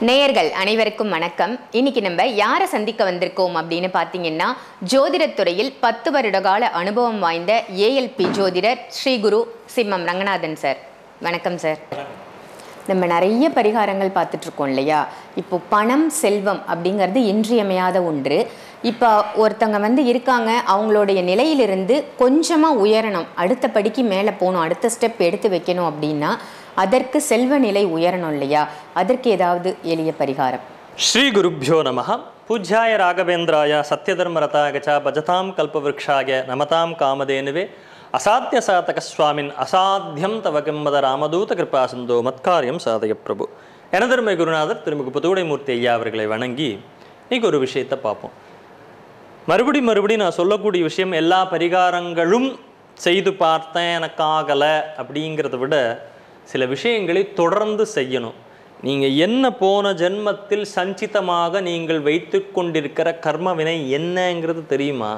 நேயர்கள் அனைவருக்கும் வணக்கம் இன்னைக்கு நம்ம யாரை சந்திக்க வந்திருக்கோம் அப்படின்னு பார்த்தீங்கன்னா ஜோதிடத்துறையில் பத்து வருட கால அனுபவம் வாய்ந்த ஏஎல்பி ஜோதிடர் ஸ்ரீ குரு சிம்மம் ரங்கநாதன் சார் வணக்கம் சார் நம்ம நிறைய பரிகாரங்கள் பார்த்துட்டு இருக்கோம் இல்லையா இப்போ பணம் செல்வம் அப்படிங்கிறது இன்றியமையாத ஒன்று இப்போ ஒருத்தங்க வந்து இருக்காங்க அவங்களுடைய நிலையிலிருந்து கொஞ்சமாக உயரணும் அடுத்த படிக்கு மேலே போகணும் அடுத்த ஸ்டெப் எடுத்து வைக்கணும் அப்படின்னா அதற்கு செல்வ நிலை உயரணும் இல்லையா அதற்கு ஏதாவது எளிய பரிகாரம் ಶ್ರೀ ಗುರುಭ್ಯೋ ನಮಃ ಪೂಜ್ಯಾಯ ರಾಘವೇಂದ್ರಾಯ ಸತ್ಯಧರ್ಮರತಾಯ ಚ ಭಜತಾಂ ಕಲ್ಪವೃಕ್ಷಾಯ ನಮತಾಂ ಕಾಮಧೇನುವೆ ಅಸಾಧ್ಯ ಸಾತಕ ಸ್ವಾಮಿನ್ அசாத்தியம் தவ கிம்பத ராமதூத கிருபா சிந்தோ மத்காரியம் சாதய பிரபு எனதருமை குருநாதர் திருமிகு புதுவுடைமூர்த்தி ஐயா அவர்களை வணங்கி இன்னைக்கு ஒரு விஷயத்தை பார்ப்போம் மறுபடி மறுபடி நான் சொல்லக்கூடிய விஷயம் எல்லா பரிகாரங்களும் செய்து பார்த்தேன் எனக்கு ஆகலை அப்படிங்கிறத விட சில விஷயங்களை தொடர்ந்து செய்யணும் நீங்கள் என்ன போன ஜென்மத்தில் சஞ்சிதமாக நீங்கள் வைத்து கொண்டிருக்கிற கர்ம வினை என்னங்கிறது தெரியுமா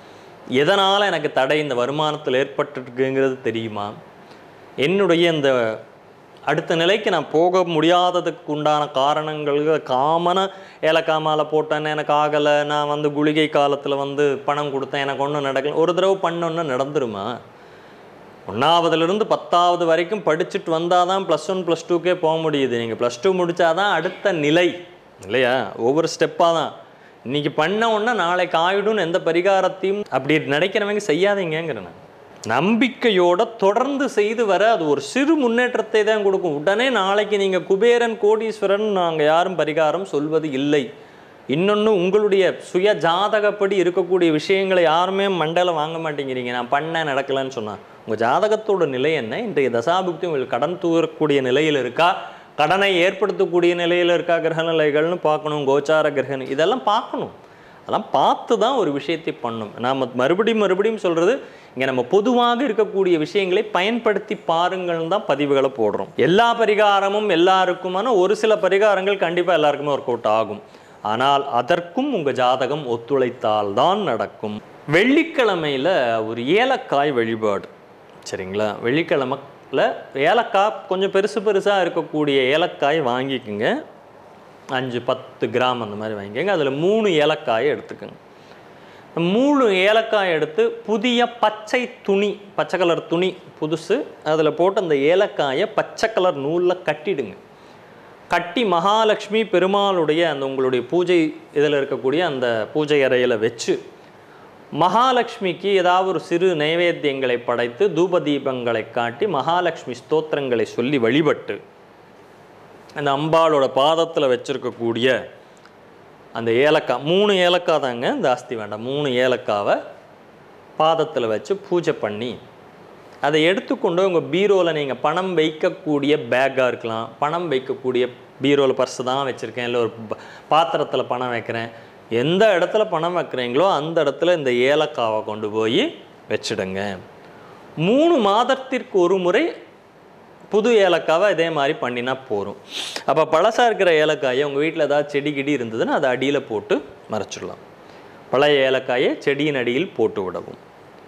எதனால் எனக்கு தடை இந்த வருமானத்தில் ஏற்பட்டுருக்குங்கிறது தெரியுமா என்னுடைய இந்த அடுத்த நிலைக்கு நான் போக முடியாததுக்கு உண்டான காரணங்கள் காமன ஏலக்காய் மாலை போட்டேன் எனக்கு ஆகலை நான் வந்து குளிகை காலத்தில் வந்து பணம் கொடுத்தேன் எனக்கு ஒன்றும் நடக்கல ஒரு தடவை பண்ணொன்னு நடந்துருமா ஒன்றாவதுலேருந்து பத்தாவது வரைக்கும் படிச்சுட்டு வந்தால் தான் ப்ளஸ் ஒன் ப்ளஸ் டூக்கே போக முடியுது நீங்கள் ப்ளஸ் டூ முடித்தாதான் அடுத்த நிலை இல்லையா ஒவ்வொரு ஸ்டெப்பாக தான் இன்னைக்கு பண்ண உடனே நாளைக்கு ஆயிடும்னு எந்த பரிகாரத்தையும் அப்படி நினைக்கிறவங்க செய்யாதீங்கிறேன் நான் நம்பிக்கையோட தொடர்ந்து செய்து வர அது ஒரு சிறு முன்னேற்றத்தை தான் கொடுக்கும் உடனே நாளைக்கு நீங்கள் குபேரன் கோடீஸ்வரன் நாங்கள் யாரும் பரிகாரம் சொல்வது இல்லை இன்னொன்று உங்களுடைய சுய ஜாதகப்படி இருக்கக்கூடிய விஷயங்களை யாருமே மண்டல வாங்க மாட்டேங்கிறீங்க நான் பண்ணேன் நடக்கலைன்னு சொன்னேன் உங்கள் ஜாதகத்தோட நிலை என்ன இன்றைய தசாபுக்தி உங்களுக்கு கடன் தூரக்கூடிய நிலையில் இருக்கா கடனை ஏற்படுத்தக்கூடிய நிலையில் இருக்கா கிரகநிலைகள்னு பார்க்கணும் கோச்சார கிரகணி இதெல்லாம் பார்க்கணும் அதெல்லாம் பார்த்து தான் ஒரு விஷயத்தை பண்ணும் நாம் மறுபடியும் மறுபடியும் சொல்கிறது இங்கே நம்ம பொதுவாக இருக்கக்கூடிய விஷயங்களை பயன்படுத்தி பாருங்கள்னு தான் பதிவுகளை போடுறோம் எல்லா பரிகாரமும் எல்லாருக்குமான ஒரு சில பரிகாரங்கள் கண்டிப்பாக எல்லாருக்குமே ஒர்க் அவுட் ஆகும் ஆனால் அதற்கும் உங்கள் ஜாதகம் ஒத்துழைத்தால் தான் நடக்கும் வெள்ளிக்கிழமையில் ஒரு ஏலக்காய் வழிபாடு சரிங்களா வெள்ளிக்கிழமையில் ஏலக்காய் கொஞ்சம் பெருசு பெருசாக இருக்கக்கூடிய ஏலக்காய் வாங்கிக்கோங்க அஞ்சு பத்து கிராம் அந்த மாதிரி வாங்கிக்கோங்க அதில் மூணு ஏலக்காயை எடுத்துக்கோங்க மூணு ஏலக்காய் எடுத்து புதிய பச்சை துணி பச்சை கலர் துணி புதுசு அதில் போட்டு அந்த ஏலக்காயை பச்சை கலர் நூலில் கட்டிடுங்க கட்டி மகாலட்சுமி பெருமாளுடைய அந்த உங்களுடைய பூஜை இதில் இருக்கக்கூடிய அந்த பூஜை அறையில் வச்சு மகாலட்சுமிக்கு ஏதாவது ஒரு சிறு நைவேத்தியங்களை படைத்து தூப தீபங்களை காட்டி மகாலட்சுமி ஸ்தோத்திரங்களை சொல்லி வழிபட்டு அந்த அம்பாளோட பாதத்தில் வச்சிருக்கக்கூடிய அந்த ஏலக்காய் மூணு ஏலக்காய் தாங்க ஜாஸ்தி வேண்டாம் மூணு ஏலக்காவை பாதத்தில் வச்சு பூஜை பண்ணி அதை எடுத்துக்கொண்டு உங்கள் பீரோவில் நீங்கள் பணம் வைக்கக்கூடிய பேக்காக இருக்கலாம் பணம் வைக்கக்கூடிய பீரோவில் பர்ஸு தான் வச்சுருக்கேன் இல்லை ஒரு ப- பாத்திரத்தில் பணம் வைக்கிறேன் எந்த இடத்துல பணம் வைக்கிறீங்களோ அந்த இடத்துல இந்த ஏலக்காவை கொண்டு போய் வச்சிடுங்க மூணு மாதத்திற்கு ஒரு முறை புது ஏலக்காவை இதே மாதிரி பண்ணினா போதும் அப்போ பழசாக இருக்கிற ஏலக்காயை உங்கள் வீட்டில் ஏதாவது செடி கிடி இருந்ததுன்னா அதை அடியில் போட்டு மறைச்சிடலாம் பழைய ஏலக்காயை செடியின் அடியில் போட்டு விடவும்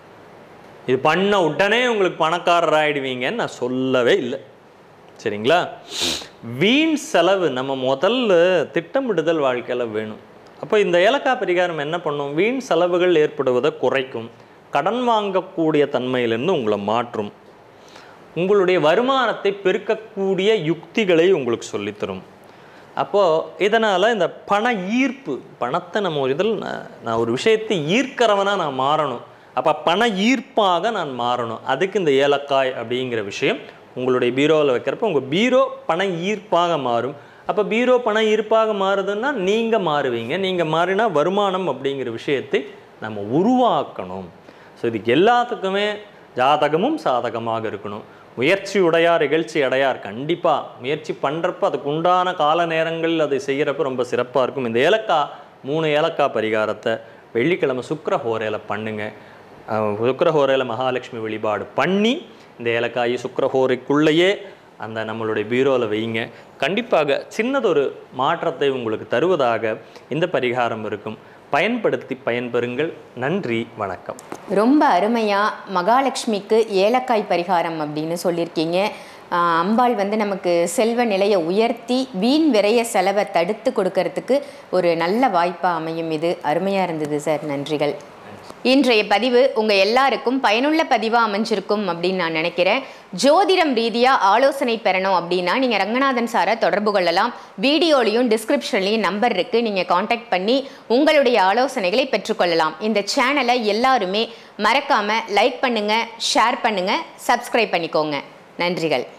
இது பண்ண உடனே உங்களுக்கு பணக்காரர் ஆயிடுவீங்கன்னு நான் சொல்லவே இல்லை சரிங்களா வீண் செலவு நம்ம முதல்ல திட்டமிடுதல் வாழ்க்கையில் வேணும் அப்போ இந்த ஏலக்காய் பரிகாரம் என்ன பண்ணும் வீண் செலவுகள் ஏற்படுவதை குறைக்கும் கடன் வாங்கக்கூடிய தன்மையிலிருந்து உங்களை மாற்றும் உங்களுடைய வருமானத்தை பெருக்கக்கூடிய யுக்திகளை உங்களுக்கு சொல்லித்தரும் அப்போது இதனால் இந்த பண ஈர்ப்பு பணத்தை நம்ம ஒரு இதில் நான் நான் ஒரு விஷயத்தை ஈர்க்கிறவனாக நான் மாறணும் அப்போ பண ஈர்ப்பாக நான் மாறணும் அதுக்கு இந்த ஏலக்காய் அப்படிங்கிற விஷயம் உங்களுடைய பீரோவில் வைக்கிறப்ப உங்கள் பீரோ பண ஈர்ப்பாக மாறும் அப்போ பீரோ பண ஈர்ப்பாக மாறுதுன்னா நீங்கள் மாறுவீங்க நீங்கள் மாறினா வருமானம் அப்படிங்கிற விஷயத்தை நம்ம உருவாக்கணும் ஸோ இதுக்கு எல்லாத்துக்குமே ஜாதகமும் சாதகமாக இருக்கணும் முயற்சி உடையார் இகழ்ச்சி அடையார் கண்டிப்பாக முயற்சி பண்ணுறப்ப அதுக்கு உண்டான கால நேரங்களில் அதை செய்கிறப்ப ரொம்ப சிறப்பாக இருக்கும் இந்த ஏலக்காய் மூணு ஏலக்காய் பரிகாரத்தை வெள்ளிக்கிழமை சுக்கிர ஹோரையில் பண்ணுங்க அஹ் சுக்கிர ஹோரையில் மகாலட்சுமி வழிபாடு பண்ணி இந்த ஏலக்காயை சுக்கிர ஹோரைக்குள்ளேயே அந்த நம்மளுடைய பீரோவில் வைங்க கண்டிப்பாக சின்னதொரு மாற்றத்தை உங்களுக்கு தருவதாக இந்த பரிகாரம் இருக்கும் பயன்படுத்தி பயன்பெறுங்கள் நன்றி வணக்கம் ரொம்ப அருமையாக மகாலட்சுமிக்கு ஏலக்காய் பரிகாரம் அப்படின்னு சொல்லியிருக்கீங்க ஆஹ் அம்பாள் வந்து நமக்கு செல்வ நிலையை உயர்த்தி வீண் விரைய செலவை தடுத்து கொடுக்கறதுக்கு ஒரு நல்ல வாய்ப்பாக அமையும் இது அருமையாக இருந்தது சார் நன்றிகள் இன்றைய பதிவு உங்கள் எல்லாருக்கும் பயனுள்ள பதிவாக அமைஞ்சிருக்கும் அப்படின்னு நான் நினைக்கிறேன் ஜோதிடம் ரீதியாக ஆலோசனை பெறணும் அப்படின்னா நீங்கள் ரங்கநாதன் சாரை தொடர்பு கொள்ளலாம் வீடியோலையும் டிஸ்கிரிப்ஷன்லையும் நம்பர் இருக்குது நீங்கள் காண்டாக்ட் பண்ணி உங்களுடைய ஆலோசனைகளை பெற்றுக்கொள்ளலாம் இந்த சேனலை எல்லாருமே மறக்காமல் லைக் பண்ணுங்கள் ஷேர் பண்ணுங்கள் சப்ஸ்கிரைப் பண்ணிக்கோங்க நன்றிகள்